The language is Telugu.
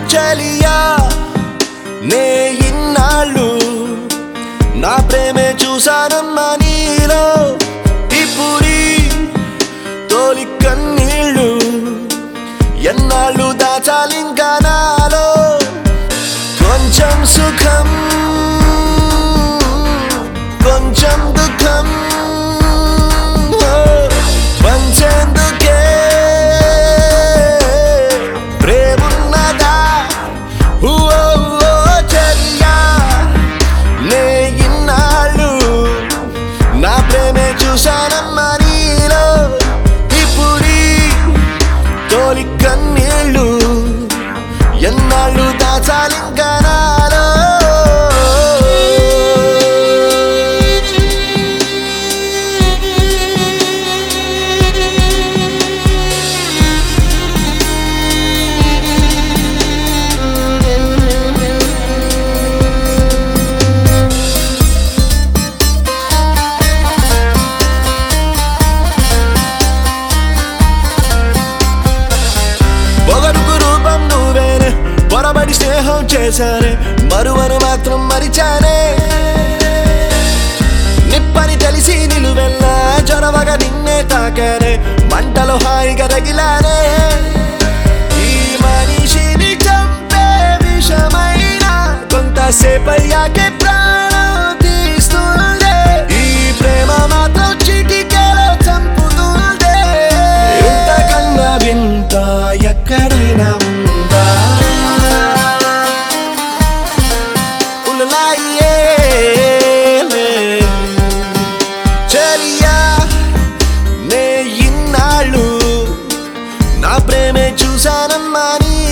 చలియా నే ఇన్నాళ్ళు నా ప్రేమే చూసానమ్మా నీలో ఇప్పుడి తోలి కన్నీళ్ళు ఎన్నాళ్ళు దాచాలింకా నాలో కొంచెం సుఖం కొంచెం దుఃఖం ఓ, పంచేందుకే ప్రేమున్నదా ఓ, ఓ, చలియా నే ఇన్నాళ్ళు నా ప్రేమే చూశానమ్మా నీలో ఇప్పుడి తోలి కన్నీళ్ళు ఎన్నాళ్ళు దాచాలింకా నాలో పొగరుకు రూపం నువ్వేనే పొరబడి స్నేహం చేశానే మరువను మాత్రం మరిచానే నిప్పని తెలిసి నిలువెల్లా చొరవగా నిన్నే తాకానే మంటలు హాయిగా రగిలానే ఈ మనిషిని చంపే విషమైన కొంతసేపయ్యాకే ప్రాణం తీస్తుందే ఈ ప్రేమ మాత్రం చిటికెలో చంపుతుందే ఇంతకన్నా వింత ఎక్కడైనా ఉందా ఉలలాయే చలియా నే ఇన్నాళ్ళు నా ప్రేమే చూశానమ్మా నీ